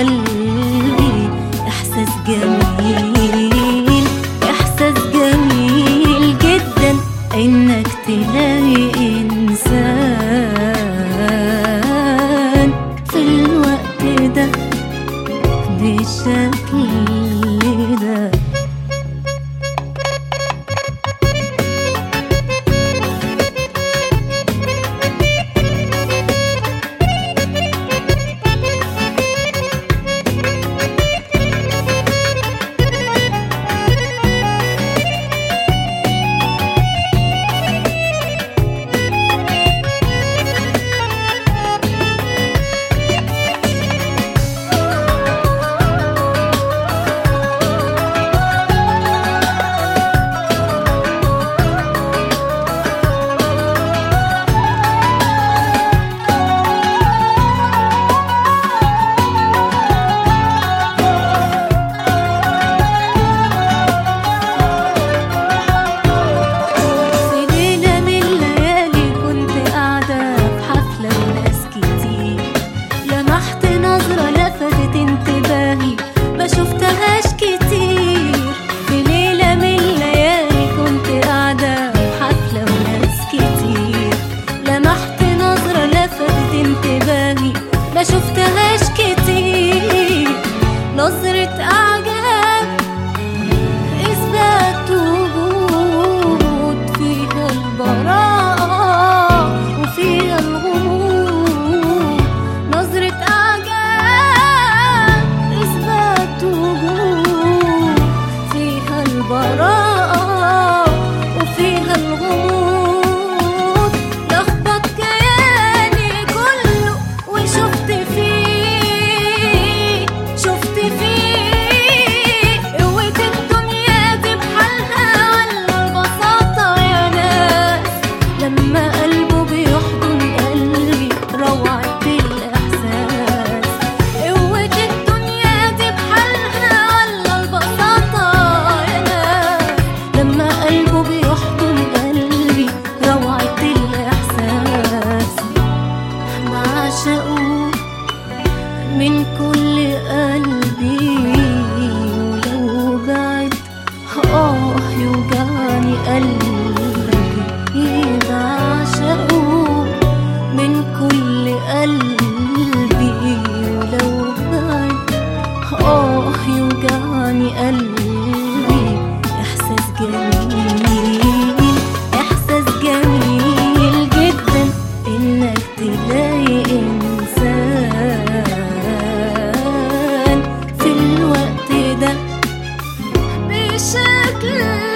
قلبي إحساس جميل إحساس جميل جدا إنك تلاقي إنسان في الوقت ده بالشكل ده في ليلة من الليالي كنت قاعدة في حفلة وناس كتير لمحت نظرة لفتت انتباهي ما شفتهاش كتير في ليلة من الليالي كنت قاعدة في حفلة وناس كتير لمحت نظرة لفتت انتباهي ما شفتهاش كتير نظرة أعجاب إثبات وجود فيها البراءة وفيها الغموض نظرة أعجاب إثبات وجود فيها البراءة وفيها الغموض لخبط كياني كله وشفت فيه شفت فيه قوة الدنيا دي بحالها ولا البساطة يا ناس لما قلبه بيحضن قلبي روعة الإحساس قوة الدنيا دي بحالها ولا البساطة يا ناس لما قلبه بيحضن قلبي روعة الإحساس بعشقه من كل قلبي ولو بعد آه يوجعني قلبي بعشقه من كل قلبي ولو بعد آه يوجعني قلبي إحساس جميل إحساس جميل جدا إنك تلاقي إنسان في الوقت ده بشكل